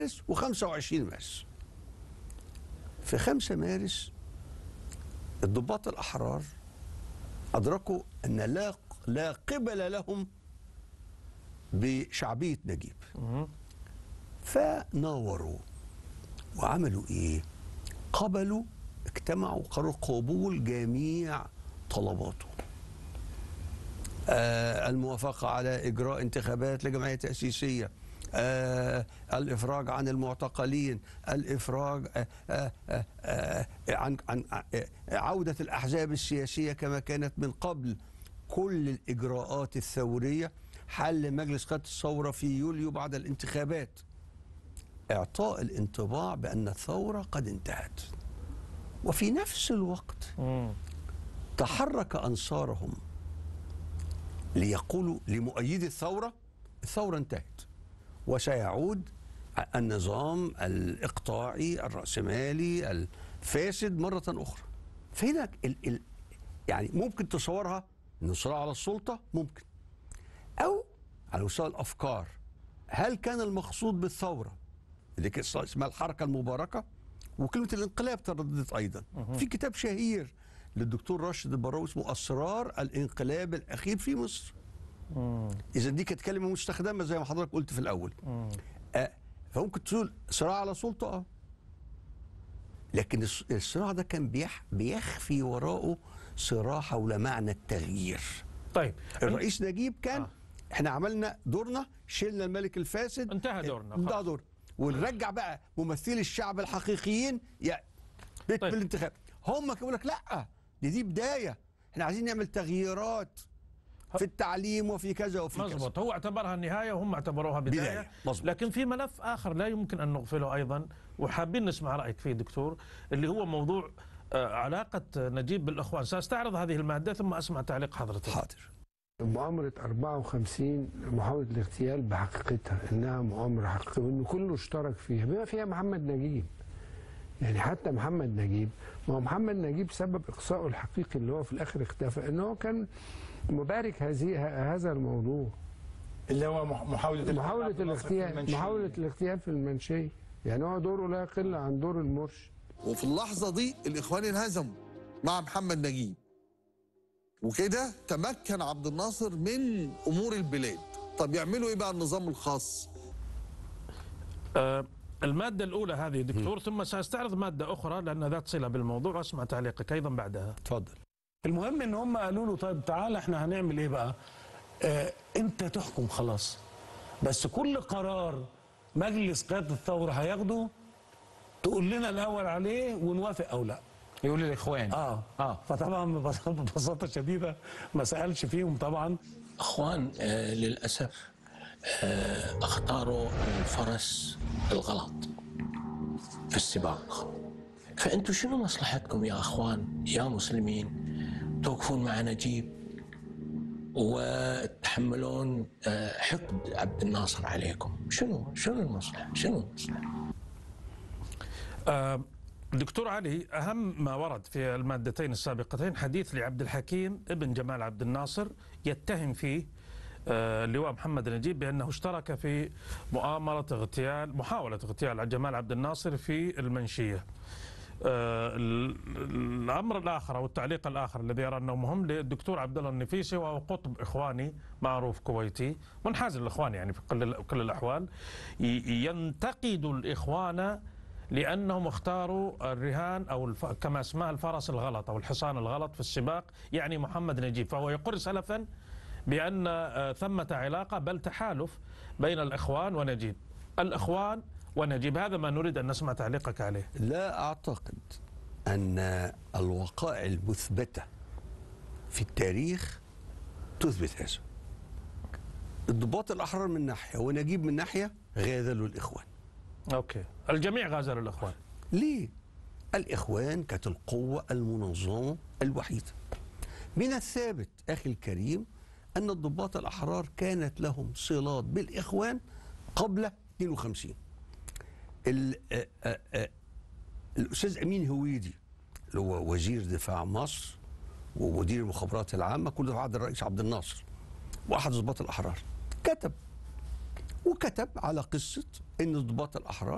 مارس و25 مارس في 5 مارس الضباط الأحرار أدركوا أن لا لا قبل لهم بشعبية نجيب فناوروا وعملوا إيه؟ قبلوا اجتمعوا قرروا قبول جميع طلباته آه الموافقة على إجراء انتخابات لجمعية تأسيسية آه الإفراج عن المعتقلين الإفراج آه آه آه آه عن, عن آه عودة الأحزاب السياسية كما كانت من قبل كل الإجراءات الثورية حل مجلس قيادة الثورة في يوليو بعد الانتخابات إعطاء الانطباع بأن الثورة قد انتهت وفي نفس الوقت تحرك أنصارهم ليقولوا لمؤيدي الثورة الثورة انتهت وسيعود النظام الإقطاعي الرأسمالي الفاسد مرة أخرى فهنا ال ال يعني ممكن تصورها انه صراع على السلطة ممكن أو على مستوى الأفكار هل كان المقصود بالثورة اللي كان اسمها الحركة المباركة وكلمة الانقلاب ترددت أيضا في كتاب شهير للدكتور راشد البراوي اسمه أسرار الانقلاب الأخير في مصر إذا دي كانت كلمة مستخدمة زي ما حضرتك قلت في الأول آه فممكن تقول صراع على سلطة اه لكن الص- الصراع ده كان بيح بيخفي وراءه صراع حول معنى التغيير طيب الرئيس نجيب كان آه. آه. احنا عملنا دورنا شلنا الملك الفاسد انتهى دورنا، انتهى خلاص. دورنا ونرجع بقى ممثلي الشعب الحقيقيين يا بيت طيب. بالانتخاب هم كانوا يقول لك لا دي دي بدايه احنا عايزين نعمل تغييرات في التعليم وفي كذا وفي كذا مزبوط هو اعتبرها النهاية وهم اعتبروها بداية, بداية، مزبوط. لكن في ملف آخر لا يمكن أن نغفله أيضا وحابين نسمع رأيك فيه دكتور اللي هو موضوع آه، علاقة نجيب بالإخوان سأستعرض هذه المادة ثم أسمع تعليق حضرتك حاضر مؤامرة 54 محاولة الاغتيال بحقيقتها انها مؤامرة حقيقية وان كله اشترك فيها بما فيها محمد نجيب يعني حتى محمد نجيب ما هو محمد نجيب سبب اقصائه الحقيقي اللي هو في الاخر اختفى ان هو كان مبارك هذه ه- هذا الموضوع اللي هو مح- محاولة محاولة عبد الناصر في الاغتيال المنشية. محاولة الاغتيال في المنشية يعني هو دوره لا يقل عن دور المرشد وفي اللحظة دي الإخوان انهزموا مع محمد نجيب وكده تمكن عبد الناصر من أمور البلاد طب يعملوا إيه بقى النظام الخاص آه، المادة الأولى هذه دكتور ثم سأستعرض مادة أخرى لأن ذات صلة بالموضوع وأسمع تعليقك أيضا بعدها اتفضل المهم ان هم قالوا له طيب تعالى احنا هنعمل ايه بقى آه انت تحكم خلاص بس كل قرار مجلس قيادة الثورة هياخده تقول لنا الاول عليه ونوافق او لا يقول الاخوان اه اه فطبعا ببس- ببساطة شديدة ما سألش فيهم طبعا اخوان آه، للاسف آه، اختاروا الفرس الغلط في السباق فانتم شنو مصلحتكم يا اخوان يا مسلمين توقفون مع نجيب وتحملون آه، حقد عبد الناصر عليكم شنو شنو المصلحه شنو المصلحه آه، دكتور علي أهم ما ورد في المادتين السابقتين حديث لعبد الحكيم ابن جمال عبد الناصر يتهم فيه آه، اللواء محمد نجيب بأنه اشترك في مؤامرة اغتيال محاولة اغتيال جمال عبد الناصر في المنشية آه، ال- الأمر الآخر أو التعليق الآخر الذي أرى أنه مهم للدكتور عبد الله النفيسي وهو قطب إخواني معروف كويتي منحاز للإخوان يعني في كل كل الأحوال ي- ينتقد الإخوان لأنهم اختاروا الرهان أو الف... كما اسمها الفرس الغلط أو الحصان الغلط في السباق يعني محمد نجيب فهو يقر سلفا بأن آه، ثمة علاقة بل تحالف بين الإخوان ونجيب الإخوان ونجيب هذا ما نريد أن نسمع تعليقك عليه لا أعتقد أن الوقائع المثبتة في التاريخ تثبت هذا الضباط الأحرار من ناحية ونجيب من ناحية غاذلوا الإخوان أوكي الجميع غازل الإخوان ليه؟ الإخوان كانت القوة المنظمة الوحيدة من الثابت أخي الكريم أن الضباط الأحرار كانت لهم صلات بالإخوان قبل 52 ال- آه، آه، آه، الأستاذ أمين هويدي اللي هو وزير دفاع مصر ومدير المخابرات العامة كل ده في عهد الرئيس عبد الناصر وأحد ضباط الأحرار كتب وكتب على قصة أن ضباط الأحرار